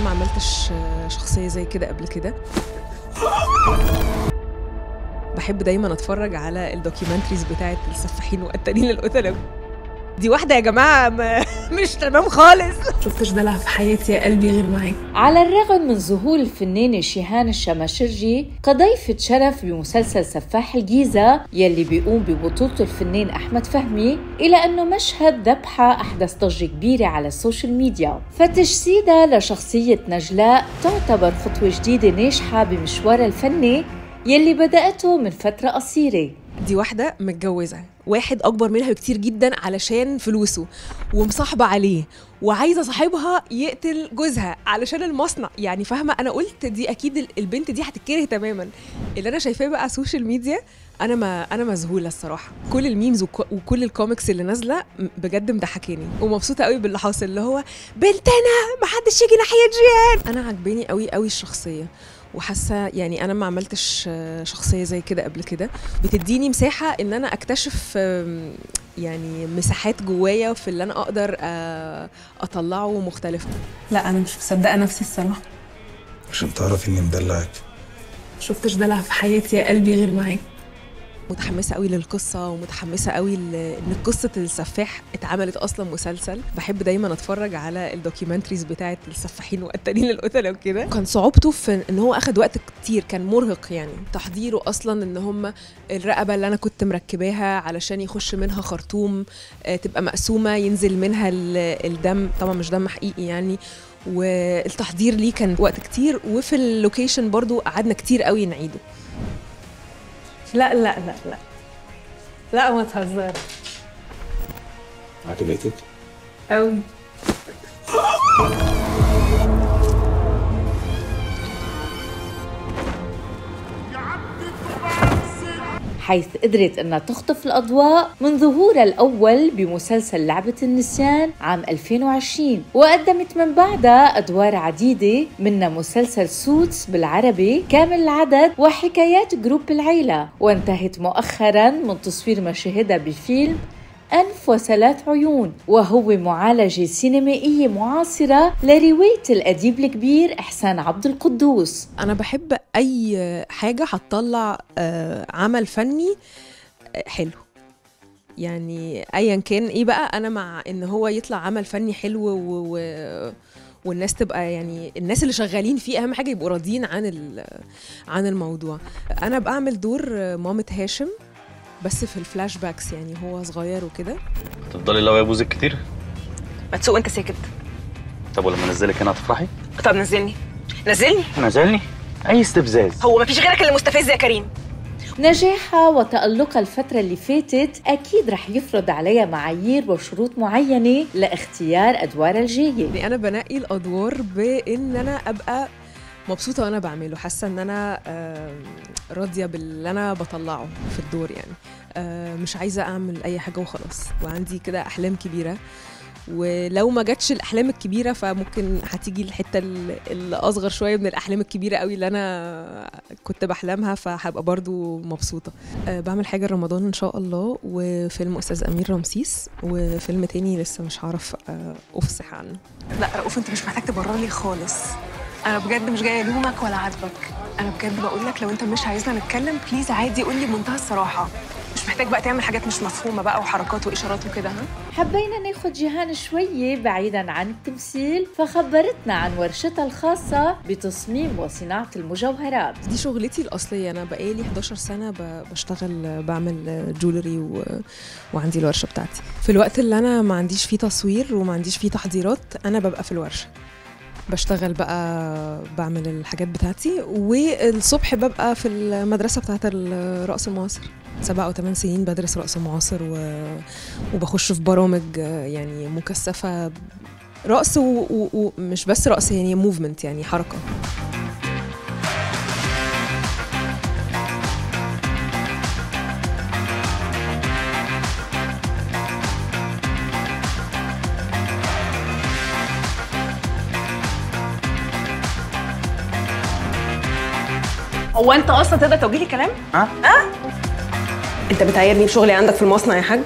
ما عملتش شخصيه زي كده قبل كده بحب دايما اتفرج على الدوكيومنتريز بتاعت السفاحين وقتالين القتله دي واحده يا جماعه ما مش تمام خالص شفتش دلع في حياتي يا قلبي غير معاك على الرغم من ظهور الفنانة شيهان الشماشرجي كضيفة شرف بمسلسل سفاح الجيزة يلي بيقوم ببطولته الفنان أحمد فهمي إلى أنه مشهد ذبحة أحدث ضجة كبيرة على السوشيال ميديا فتجسيدها لشخصية نجلاء تعتبر خطوة جديدة ناجحة بمشوارها الفني يلي بدأته من فترة قصيرة دي واحده متجوزه واحد اكبر منها بكتير جدا علشان فلوسه ومصاحبه عليه وعايزه صاحبها يقتل جوزها علشان المصنع يعني فاهمه انا قلت دي اكيد ال- البنت دي هتتكره تماما اللي انا شايفاه بقى على السوشيال ميديا انا ما انا مذهوله الصراحه كل الميمز وك- وكل الكوميكس اللي نازله م- بجد مضحكاني ومبسوطه قوي باللي حاصل اللي هو بنتنا ما حدش يجي ناحيه جيهان انا عجباني قوي قوي الشخصيه وحاسه يعني انا ما عملتش آه، شخصيه زي كده قبل كده بتديني مساحه ان انا اكتشف آم، يعني مساحات جوايا في اللي انا اقدر آه، اطلعه مختلفه لا انا مش مصدقه نفسي الصراحه عشان تعرف اني مدلعك شفتش دلع في حياتي يا قلبي غير معاك متحمسه قوي للقصه ومتحمسه قوي ل- ان قصه السفاح اتعملت اصلا مسلسل بحب دايما اتفرج على الدوكيومنتريز بتاعت السفاحين وقتالين القتله وكده كان صعوبته في ان هو اخد وقت كتير كان مرهق يعني تحضيره اصلا ان هم الرقبه اللي انا كنت مركباها علشان يخش منها خرطوم آه، تبقى مقسومه ينزل منها ال- الدم طبعا مش دم حقيقي يعني والتحضير ليه كان وقت كتير وفي اللوكيشن برضو قعدنا كتير قوي نعيده لا لا لا لا لا ما تهزر عجبتك قوي حيث قدرت أنها تخطف الأضواء من ظهورها الأول بمسلسل لعبة النسيان عام 2020 وقدمت من بعدها أدوار عديدة منها مسلسل سوتس بالعربي كامل العدد وحكايات جروب العيلة وانتهت مؤخرا من تصوير مشاهدها بفيلم أنف وثلاث عيون وهو معالجة سينمائية معاصرة لرواية الأديب الكبير إحسان عبد القدوس انا بحب اي حاجه هتطلع آه، عمل فني آه، حلو يعني ايا كان ايه بقى انا مع ان هو يطلع عمل فني حلو و... و... والناس تبقى يعني الناس اللي شغالين فيه اهم حاجه يبقوا راضيين عن ال... عن الموضوع انا بعمل دور آه، مامة هاشم بس في الفلاش باكس يعني هو صغير وكده تفضلي لو يبوزك كتير ما تسوق انت ساكت طب ولما انزلك هنا هتفرحي طب نزلني نزلني نزلني اي استفزاز هو ما فيش غيرك اللي مستفز يا كريم نجاحها وتألقها الفترة اللي فاتت أكيد رح يفرض عليها معايير وشروط معينة لاختيار أدوارها الجاية يعني انا بنقي الادوار بان انا ابقى مبسوطه وانا بعمله حاسه ان انا آم، راضيه باللي انا بطلعه في الدور يعني آه، مش عايزه اعمل اي حاجه وخلاص وعندي كده احلام كبيره ولو ما جاتش الاحلام الكبيره فممكن هتيجي الحته ال- الاصغر شويه من الاحلام الكبيره قوي اللي انا كنت بحلمها فهبقى برضو مبسوطه أه بعمل حاجه رمضان ان شاء الله وفيلم استاذ امير رمسيس وفيلم تاني لسه مش هعرف أه افصح عنه لا رؤوف انت مش محتاج تبرر لي خالص انا بجد مش جايه الومك ولا عاتبك انا بجد بقول لك لو انت مش عايزنا نتكلم بليز عادي قول لي بمنتهى الصراحه مش محتاج بقى تعمل حاجات مش مفهومه بقى وحركات واشارات وكده ها حبينا ناخد جيهان شوية بعيدا عن التمثيل فخبرتنا عن ورشتها الخاصة بتصميم وصناعة المجوهرات دي شغلتي الأصلية أنا بقالي 11 سنة ب- بشتغل بعمل جولري و... وعندي الورشة بتاعتي في الوقت اللي أنا ما عنديش فيه تصوير وما عنديش فيه تحضيرات أنا ببقى في الورشة بشتغل بقى بعمل الحاجات بتاعتي والصبح ببقى في المدرسة بتاعت الرقص المعاصر سبع أو ثمان سنين بدرس رقص معاصر و... وبخش في برامج يعني مكثفة رقص ومش و... ومش بس رقص يعني موفمنت يعني حركة هو انت اصلا تقدر توجيه لي كلام ها؟ ها انت بتعايرني بشغلي عندك في المصنع يا حاج